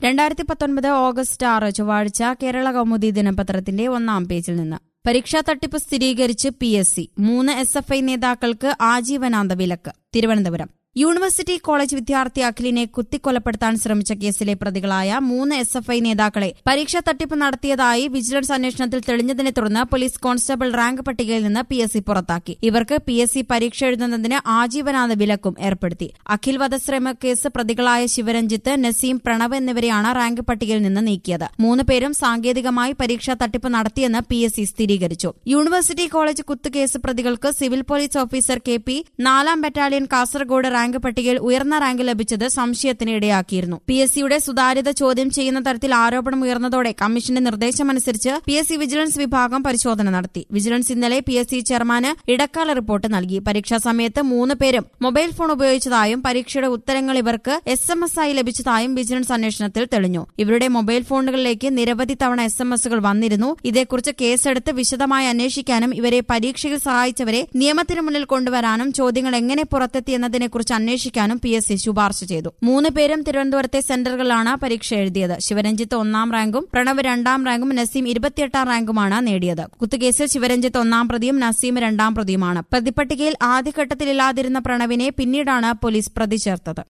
രണ്ടായിരത്തി പത്തൊൻപത് ഓഗസ്റ്റ് ആറ് ചൊവ്വാഴ്ച കേരള കൗമുദി ദിനപത്രത്തിന്റെ ഒന്നാം പേജിൽ നിന്ന് പരീക്ഷാ തട്ടിപ്പ് സ്ഥിരീകരിച്ച് പി എസ് സി മൂന്ന് എസ് എഫ് ഐ നേതാക്കൾക്ക് ആജീവനാന്ത വിലക്ക് തിരുവനന്തപുരം യൂണിവേഴ്സിറ്റി കോളേജ് വിദ്യാർത്ഥി അഖിലിനെ കുത്തിക്കൊലപ്പെടുത്താൻ ശ്രമിച്ച കേസിലെ പ്രതികളായ മൂന്ന് എസ് എഫ് ഐ നേതാക്കളെ പരീക്ഷാ തട്ടിപ്പ് നടത്തിയതായി വിജിലൻസ് അന്വേഷണത്തിൽ തെളിഞ്ഞതിനെ തുടർന്ന് പോലീസ് കോൺസ്റ്റബിൾ റാങ്ക് പട്ടികയിൽ നിന്ന് പി എസ് സി പുറത്താക്കി ഇവർക്ക് പി എസ് സി പരീക്ഷ എഴുതുന്നതിന് ആജീവനാന്ത വിലക്കും ഏർപ്പെടുത്തി അഖിൽ വധശ്രമ കേസ് പ്രതികളായ ശിവരഞ്ജിത്ത് നസീം പ്രണവ് എന്നിവരെയാണ് റാങ്ക് പട്ടികയിൽ നിന്ന് നീക്കിയത് മൂന്ന് പേരും സാങ്കേതികമായി പരീക്ഷാ തട്ടിപ്പ് നടത്തിയെന്ന് പി എസ് സി സ്ഥിരീകരിച്ചു യൂണിവേഴ്സിറ്റി കോളേജ് കുത്തുകേസ് പ്രതികൾക്ക് civil police officer K P നാലാം ബറ്റാലിയൻ കാസർഗോഡ് റാങ്ക് പട്ടികയിൽ ഉയർന്ന റാങ്ക് ലഭിച്ചത് സംശയത്തിന് ഇടയാക്കിയിരുന്നു പി എസ് സിയുടെ സുതാര്യത ചോദ്യം ചെയ്യുന്ന തരത്തിൽ ആരോപണം ഉയർന്നതോടെ കമ്മീഷന്റെ നിർദ്ദേശമനുസരിച്ച് പി എസ് സി വിജിലൻസ് വിഭാഗം പരിശോധന നടത്തി വിജിലൻസ് ഇന്നലെ പി എസ് സി ചെയർമാന് ഇടക്കാല റിപ്പോർട്ട് നൽകി പരീക്ഷാ സമയത്ത് മൂന്ന് പേരും മൊബൈൽ ഫോൺ ഉപയോഗിച്ചതായും പരീക്ഷയുടെ ഉത്തരങ്ങൾ ഇവർക്ക് എസ് എം എസ് ആയി ലഭിച്ചതായും വിജിലൻസ് അന്വേഷണത്തിൽ തെളിഞ്ഞു ഇവരുടെ മൊബൈൽ ഫോണുകളിലേക്ക് നിരവധി തവണ എസ് എം എസുകൾ വന്നിരുന്നു ഇതേക്കുറിച്ച് കേസെടുത്ത് വിശദമായി അന്വേഷിക്കാനും ഇവരെ പരീക്ഷയിൽ സഹായിച്ചവരെ നിയമത്തിന് മുന്നിൽ കൊണ്ടുവരാനും ചോദ്യങ്ങൾ എങ്ങനെ പുറത്തെത്തി എന്നതിനെക്കുറിച്ച് അന്വേഷിക്കാനും പി എസ് സി ശുപാർശ ചെയ്തു മൂന്ന് പേരും തിരുവനന്തപുരത്തെ സെന്ററുകളിലാണ് പരീക്ഷ എഴുതിയത് ശിവരഞ്ജിത്ത് ഒന്നാം റാങ്കും പ്രണവ് രണ്ടാം റാങ്കും നസീം ഇരുപത്തിയെട്ടാം റാങ്കുമാണ് നേടിയത് കുത്തുകേസിൽ ശിവരഞ്ജിത്ത് ഒന്നാം പ്രതിയും നസീം രണ്ടാം പ്രതിയുമാണ് പ്രതിപട്ടികയിൽ ആദ്യഘട്ടത്തിലില്ലാതിരുന്ന പ്രണവിനെ പിന്നീടാണ് പോലീസ് പ്രതി ചേർത്തത്